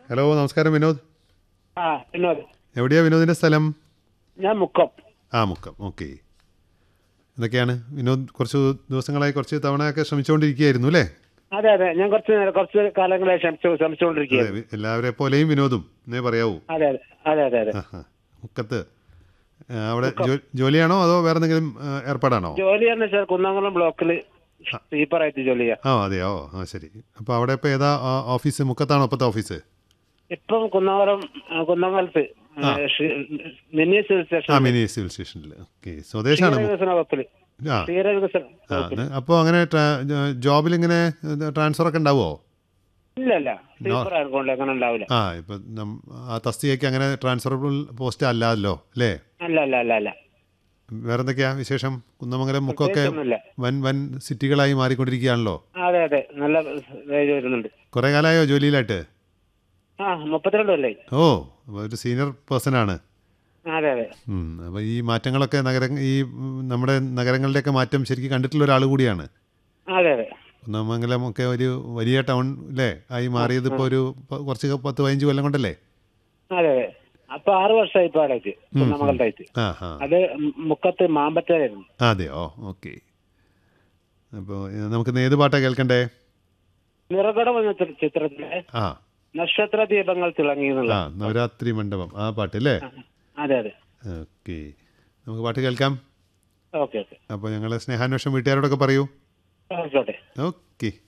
hello നമസ്കാരം വിനോദ് ആ വിനോദ് എവിടെയാ വിനോദിൻ്റെ സ്ഥലം ഞാൻ മുക്കം ആ മുക്കം ഓക്കെ എന്തൊക്കെയാണ് വിനോദ് കുറച്ച് ദിവസങ്ങളായി കുറച്ച് തവണയൊക്കെ ശ്രമിച്ചുകൊണ്ടിരിക്കുകയായിരുന്നു അല്ലേ അതെ അതെ ഞാൻ കുറച്ച് നേരം കുറച്ച് കാലങ്ങളായി ശ്രമിച്ചു ശ്രമിച്ചുകൊണ്ടിരിക്കുകയാണ് അതെ എല്ലാവരെ പോലെയും വിനോദും എന്നേ പറയാവൂ അതെ അതെ അതെ അതെ അതെ ആ ആ മുക്കത്ത് ആ, അവിടെ ജോ- ജോലിയാണോ അതോ വേറെ എന്തെങ്കിലും ആ, ഏർപ്പാടാണോ ജോലി എന്ന് വെച്ചാൽ കുന്നംകുളം ബ്ലോക്കിൽ സ്വീപ്പറായിട്ട് ജോലി ചെയ്യാം ആ അതെയോ ആ ശരി അപ്പോൾ അവിടെ ഇപ്പോൾ ഏതാ ആ, ഓഫീസ് മുക്കത്താണോ ഇപ്പോഴത്തെ ഓഫീസ് ഇപ്പം കുന്നംകുളം ആ, കുന്നംകുളത്ത് മിനി സിവിൽ ആ സ്റ്റേഷൻ മിനി സിവിൽ സ്റ്റേഷനിൽ ഓക്കെ സ്വദേശാണ് മു- വികസന വകുപ്പില് ആ ക്ഷീര വികസന ആ അപ്പോൾ അങ്ങനെ ജോബിൽ ഇങ്ങനെ ട്രാൻസ്ഫർ ഒക്കെ ഉണ്ടാവുമോ ഇല്ല ഇല്ല സ്വീപ്പർ ആയതുകൊണ്ട് അങ്ങനെ ഉണ്ടാവില്ല ആ ഇപ്പം നം- ആ തസ്തികയ്ക്ക് അങ്ങനെ ട്രാൻസ്ഫറബിൾ പോസ്റ്റ് അല്ലല്ലോ അല്ലേ അല്ല അല്ല അല്ല അല്ല വേറെ എന്തൊക്കെയാ വിശേഷം കുന്നമംഗലം മുക്കൊക്കെ ഒന്നുമില്ല വൻ വൻ സിറ്റികളായി മാറിക്കൊണ്ടിരിക്കുകയാണല്ലോ അതെ അതെ നല്ല ഇത് വരുന്നുണ്ട് കുറേ കാലമായോ ജോലിയിലായിട്ട് ആ മുപ്പത്തിരണ്ട് കൊല്ലായി ഓ അപ്പോൾ ഒരു സീനിയർ പേഴ്സൺ ആണ് അതെ അതെ അപ്പോൾ ഈ മാറ്റങ്ങളൊക്കെ നഗര ഈ ഉം, നമ്മുടെ നഗരങ്ങളുടെയൊക്കെ മാറ്റം ശരിക്കും കണ്ടിട്ടുള്ള ഒരാൾ കൂടിയാണ് അതെ അതെ കുന്നമംഗലം ഒക്കെ ഒരു വലിയ ടൗൺ അല്ലേ ആയി മാറിയത് ഇപ്പോൾ ഒരു പ- കുറച്ച് പത്ത് പതിനഞ്ച് കൊല്ലം കൊണ്ടല്ലേ അതെ അതെ അപ്പൊ ആറ് വർഷമായി ഇപ്പൊ അവിടേക്ക് കുന്നമംഗലത്തായിട്ട് ആ ആ അത് മുക്കത്ത് മാമ്പറ്റായിരുന്നു അതെയോ ഓക്കെ അപ്പോൾ നമുക്ക് ഇന്ന് ഏത് പാട്ടാണ് കേൾക്കണ്ടേ നിറകടം എന്ന ചിത്ര- ചിത്രത്തിലെ ആ നക്ഷത്ര ദീപങ്ങൾ തിളങ്ങി എന്നുള്ള ആ നവരാത്രി മണ്ഡപം ആ പാട്ട് അല്ലേ അതെ അതെ ഓക്കെ നമുക്ക് പാട്ട് കേൾക്കാം ഓക്കെ ഓക്കെ അപ്പോൾ ഞങ്ങൾ സ്നേഹാന്വേഷണം വീട്ടുകാരോടൊക്കെ പറയൂ ആയിക്കോട്ടെ ഓക്കെ